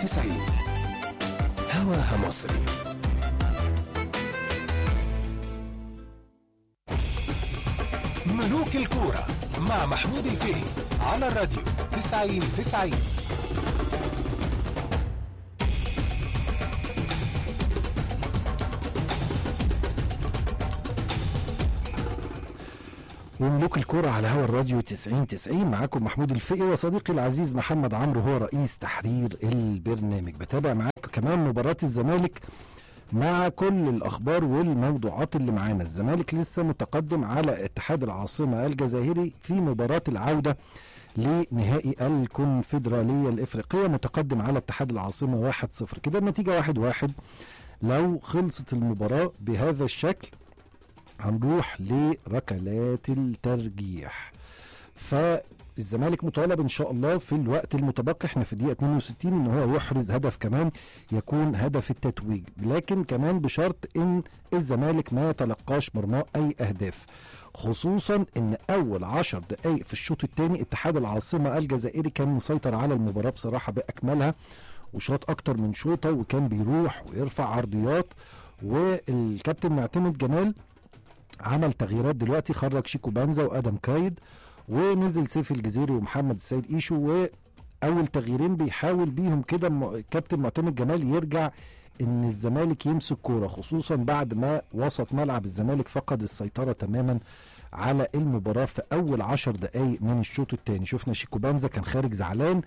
90 هواها مصري ملوك الكورة مع محمود الفقي على الراديو 90 90 وملوك الكرة على هوا الراديو 90 90 معاكم محمود الفقي وصديقي العزيز محمد عمرو هو رئيس تحرير البرنامج بتابع معاك كمان مباراة الزمالك مع كل الاخبار والموضوعات اللي معانا الزمالك لسه متقدم على اتحاد العاصمة الجزائري في مباراة العودة لنهائي الكونفدرالية الافريقية متقدم على اتحاد العاصمة 1-0 كده النتيجة 1-1 لو خلصت المباراة بهذا الشكل هنروح لركلات الترجيح فالزمالك مطالب ان شاء الله في الوقت المتبقي احنا في الدقيقه 62 ان هو يحرز هدف كمان يكون هدف التتويج لكن كمان بشرط ان الزمالك ما يتلقاش مرماه اي اهداف خصوصا ان اول عشر دقائق في الشوط الثاني اتحاد العاصمه الجزائري كان مسيطر على المباراه بصراحه باكملها وشاط اكتر من شوطه وكان بيروح ويرفع عرضيات والكابتن معتمد جمال عمل تغييرات دلوقتي خرج شيكو بانزا وادم كايد ونزل سيف الجزيري ومحمد السيد ايشو واول تغييرين بيحاول بيهم كده م- كابتن معتمد جمال يرجع ان الزمالك يمسك كوره خصوصا بعد ما وسط ملعب الزمالك فقد السيطره تماما على المباراه في اول عشر دقائق من الشوط الثاني شفنا شيكو بانزا كان خارج زعلان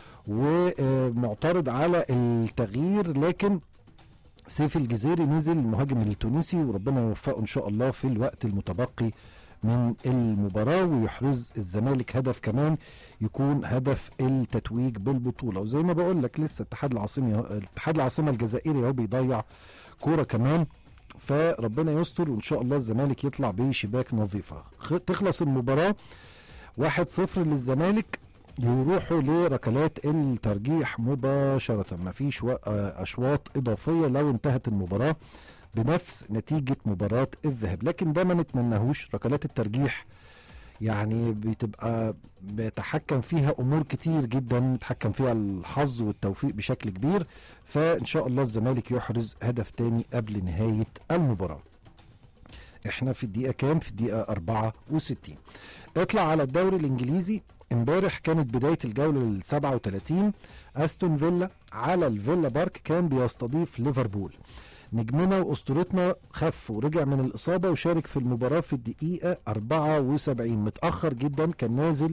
ومعترض على التغيير لكن سيف الجزيري نزل المهاجم التونسي وربنا يوفقه ان شاء الله في الوقت المتبقي من المباراة ويحرز الزمالك هدف كمان يكون هدف التتويج بالبطولة وزي ما بقول لك لسه اتحاد العاصمة اتحاد العاصمة الجزائري اهو بيضيع كورة كمان فربنا يستر وان شاء الله الزمالك يطلع بشباك نظيفة خ- تخلص المباراة 1-0 للزمالك يروحوا لركلات الترجيح مباشرة مفيش و- آه، أشواط إضافية لو انتهت المباراة بنفس نتيجة مباراة الذهاب لكن ده ما نتمناهوش ركلات الترجيح يعني بتبقى بيتحكم فيها أمور كتير جدا بيتحكم فيها الحظ والتوفيق بشكل كبير فإن شاء الله الزمالك يحرز هدف تاني قبل نهاية المباراة احنا في الدقيقة كام؟ في الدقيقة 64 اطلع على الدوري الانجليزي امبارح كانت بداية الجولة ال 37 استون فيلا على الفيلا بارك كان بيستضيف ليفربول نجمنا واسطورتنا خف ورجع من الاصابة وشارك في المباراة في الدقيقة 74 متأخر جدا كان نازل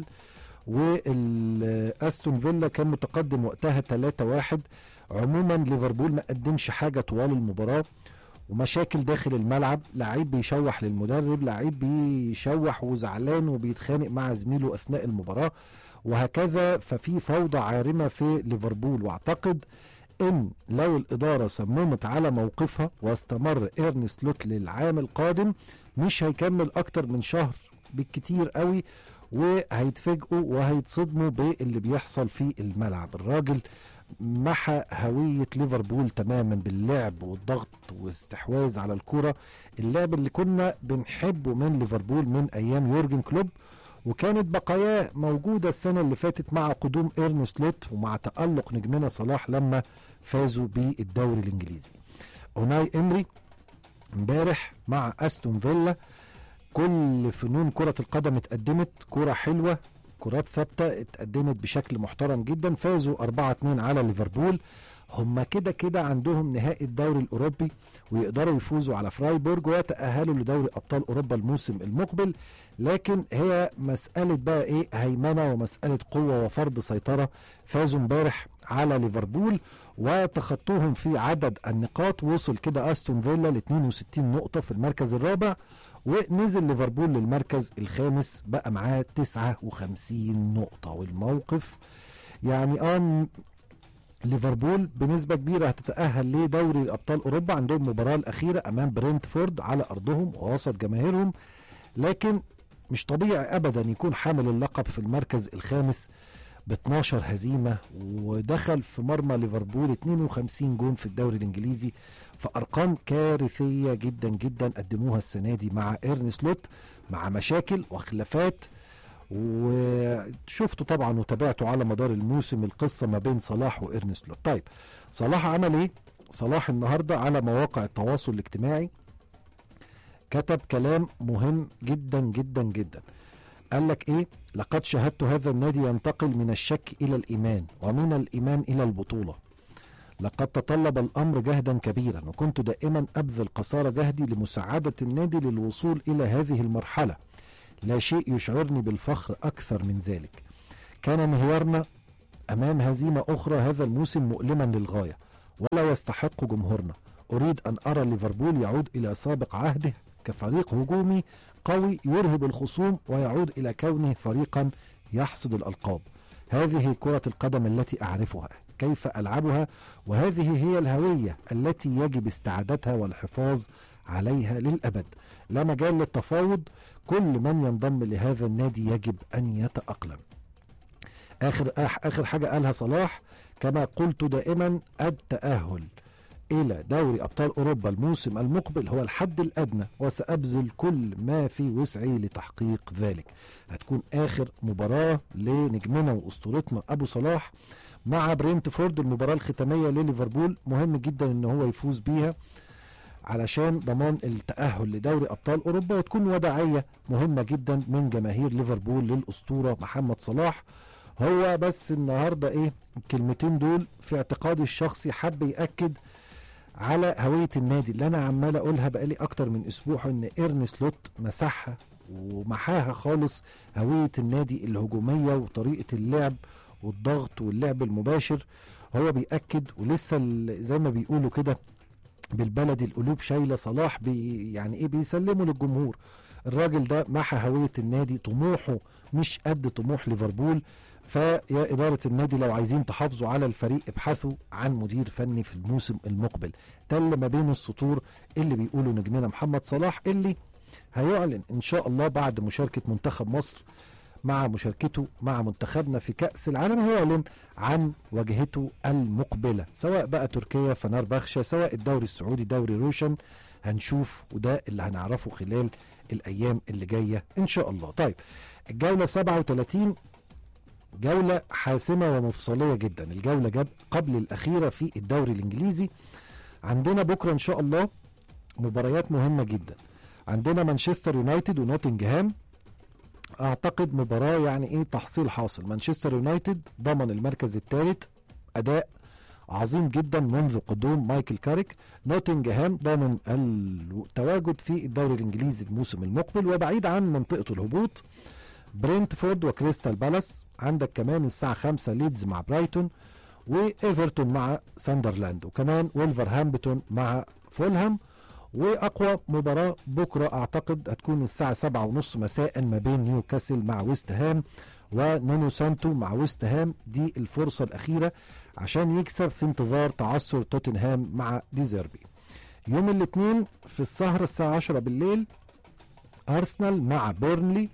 واستون فيلا كان متقدم وقتها 3-1 عموما ليفربول ما قدمش حاجة طوال المباراة ومشاكل داخل الملعب لعيب بيشوح للمدرب لعيب بيشوح وزعلان وبيتخانق مع زميله اثناء المباراه وهكذا ففي فوضى عارمه في ليفربول واعتقد ان لو الاداره صممت على موقفها واستمر ايرنست لوت للعام القادم مش هيكمل اكتر من شهر بالكتير قوي وهيتفاجئوا وهيتصدموا باللي بيحصل في الملعب الراجل محى هوية ليفربول تماما باللعب والضغط واستحواذ على الكرة اللعب اللي كنا بنحبه من ليفربول من أيام يورجن كلوب وكانت بقاياه موجودة السنة اللي فاتت مع قدوم إيرنست لوت ومع تألق نجمنا صلاح لما فازوا بالدوري الإنجليزي أوناي إمري امبارح مع أستون فيلا كل فنون كرة القدم اتقدمت كرة حلوة كرات ثابتة اتقدمت بشكل محترم جدا فازوا 4-2 على ليفربول هم كده كده عندهم نهائي الدوري الأوروبي ويقدروا يفوزوا على فرايبورج ويتأهلوا لدوري أبطال أوروبا الموسم المقبل لكن هي مسألة بقى إيه هيمنة ومسألة قوة وفرض سيطرة فازوا امبارح على ليفربول وتخطوهم في عدد النقاط وصل كده أستون فيلا ل 62 نقطة في المركز الرابع ونزل ليفربول للمركز الخامس بقى معاه 59 نقطة والموقف يعني اه ليفربول بنسبة كبيرة هتتأهل لدوري أبطال أوروبا عندهم المباراة الأخيرة أمام برينتفورد على أرضهم ووسط جماهيرهم لكن مش طبيعي أبدا يكون حامل اللقب في المركز الخامس ب 12 هزيمة ودخل في مرمى ليفربول 52 جون في الدوري الإنجليزي فأرقام كارثية جدا جدا قدموها السنة دي مع إيرنس لوت مع مشاكل وخلافات وشفتوا طبعا وتابعتوا على مدار الموسم القصه ما بين صلاح وارنست لوت طيب صلاح عمل ايه صلاح النهارده على مواقع التواصل الاجتماعي كتب كلام مهم جدا جدا جدا قال لك ايه لقد شاهدت هذا النادي ينتقل من الشك الى الايمان ومن الايمان الى البطوله لقد تطلب الامر جهدا كبيرا وكنت دائما ابذل قصارى جهدي لمساعده النادي للوصول الى هذه المرحله لا شيء يشعرني بالفخر اكثر من ذلك كان انهيارنا امام هزيمه اخرى هذا الموسم مؤلما للغايه ولا يستحق جمهورنا اريد ان ارى ليفربول يعود الى سابق عهده كفريق هجومي قوي يرهب الخصوم ويعود الى كونه فريقا يحصد الالقاب هذه كره القدم التي اعرفها كيف العبها وهذه هي الهويه التي يجب استعادتها والحفاظ عليها للابد لا مجال للتفاوض كل من ينضم لهذا النادي يجب ان يتاقلم اخر اخر حاجه قالها صلاح كما قلت دائما التاهل الى دوري ابطال اوروبا الموسم المقبل هو الحد الادنى وسابذل كل ما في وسعي لتحقيق ذلك هتكون اخر مباراه لنجمنا واسطورتنا ابو صلاح مع برينتفورد المباراه الختاميه لليفربول مهم جدا ان هو يفوز بيها علشان ضمان التأهل لدوري أبطال أوروبا وتكون وداعية مهمة جدا من جماهير ليفربول للأسطورة محمد صلاح هو بس النهاردة إيه الكلمتين دول في اعتقادي الشخصي حب يأكد على هوية النادي اللي أنا عمال أقولها بقالي أكتر من أسبوع إن إيرن سلوت مسحها ومحاها خالص هوية النادي الهجومية وطريقة اللعب والضغط واللعب المباشر هو بيأكد ولسه زي ما بيقولوا كده بالبلدي القلوب شايله صلاح بي يعني ايه بيسلموا للجمهور الراجل ده محى هويه النادي طموحه مش قد طموح ليفربول فيا إدارة النادي لو عايزين تحافظوا على الفريق ابحثوا عن مدير فني في الموسم المقبل تل ما بين السطور اللي بيقولوا نجمنا محمد صلاح اللي هيعلن إن شاء الله بعد مشاركة منتخب مصر مع مشاركته مع منتخبنا في كأس العالم هيعلن عن واجهته المقبلة سواء بقى تركيا فنار بخشة سواء الدوري السعودي دوري روشن هنشوف وده اللي هنعرفه خلال الأيام اللي جاية إن شاء الله طيب الجولة 37 جولة حاسمة ومفصلية جدا الجولة جاب قبل الأخيرة في الدوري الإنجليزي عندنا بكرة إن شاء الله مباريات مهمة جدا عندنا مانشستر يونايتد ونوتنجهام اعتقد مباراه يعني ايه تحصيل حاصل مانشستر يونايتد ضمن المركز الثالث اداء عظيم جدا منذ قدوم مايكل كاريك نوتنجهام ضامن التواجد في الدوري الانجليزي الموسم المقبل وبعيد عن منطقه الهبوط برينتفورد وكريستال بالاس عندك كمان الساعه 5 ليدز مع برايتون وايفرتون مع ساندرلاند وكمان ولفرهامبتون مع فولهام واقوى مباراه بكره اعتقد هتكون الساعه سبعة ونص مساء ما بين نيوكاسل مع ويست هام ونونو سانتو مع ويست هام دي الفرصه الاخيره عشان يكسب في انتظار تعثر توتنهام مع ديزيربي يوم الاثنين في السهرة الساعة 10 بالليل أرسنال مع بيرنلي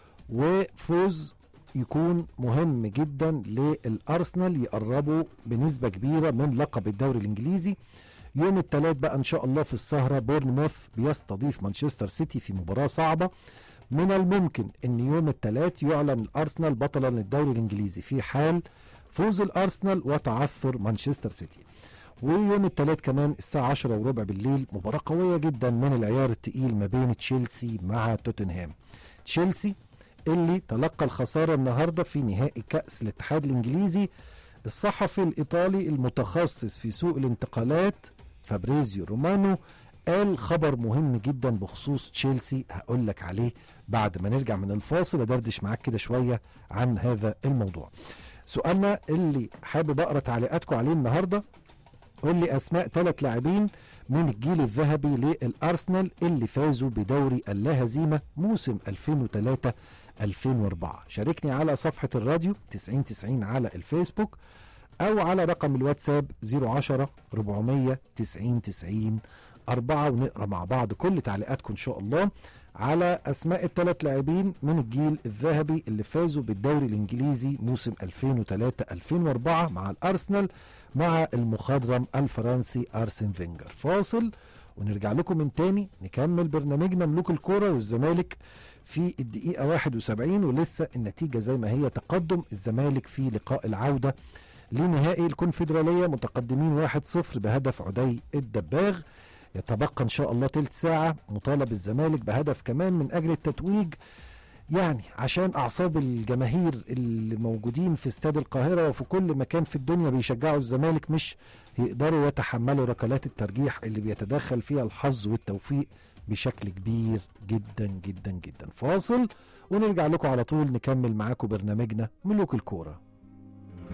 وفوز يكون مهم جدا للأرسنال يقربوا بنسبة كبيرة من لقب الدوري الإنجليزي يوم الثلاث بقى ان شاء الله في السهره بورنموث بيستضيف مانشستر سيتي في مباراه صعبه من الممكن ان يوم الثلاث يعلن الارسنال بطلا للدوري الانجليزي في حال فوز الارسنال وتعثر مانشستر سيتي ويوم الثلاث كمان الساعة 10 وربع بالليل مباراة قوية جدا من العيار التقيل ما بين تشيلسي مع توتنهام تشيلسي اللي تلقى الخسارة النهاردة في نهائي كأس الاتحاد الإنجليزي الصحفي الإيطالي المتخصص في سوق الانتقالات فابريزيو رومانو قال خبر مهم جدا بخصوص تشيلسي هقول لك عليه بعد ما نرجع من الفاصل ادردش معاك كده شويه عن هذا الموضوع. سؤالنا اللي حابب اقرا تعليقاتكم عليه النهارده قول لي اسماء ثلاث لاعبين من الجيل الذهبي للارسنال اللي فازوا بدوري اللا هزيمه موسم 2003 2004 شاركني على صفحه الراديو 9090 على الفيسبوك او على رقم الواتساب 010 490 90 4 ونقرا مع بعض كل تعليقاتكم ان شاء الله على اسماء الثلاث لاعبين من الجيل الذهبي اللي فازوا بالدوري الانجليزي موسم 2003 2004 مع الارسنال مع المخضرم الفرنسي ارسن فينجر فاصل ونرجع لكم من تاني نكمل برنامجنا ملوك الكوره والزمالك في الدقيقة 71 ولسه النتيجة زي ما هي تقدم الزمالك في لقاء العودة لنهائي الكونفدرالية متقدمين 1-0 بهدف عدي الدباغ يتبقى ان شاء الله تلت ساعة مطالب الزمالك بهدف كمان من اجل التتويج يعني عشان اعصاب الجماهير اللي موجودين في استاد القاهرة وفي كل مكان في الدنيا بيشجعوا الزمالك مش يقدروا يتحملوا ركلات الترجيح اللي بيتدخل فيها الحظ والتوفيق بشكل كبير جدا جدا جدا فاصل ونرجع لكم على طول نكمل معاكم برنامجنا ملوك الكوره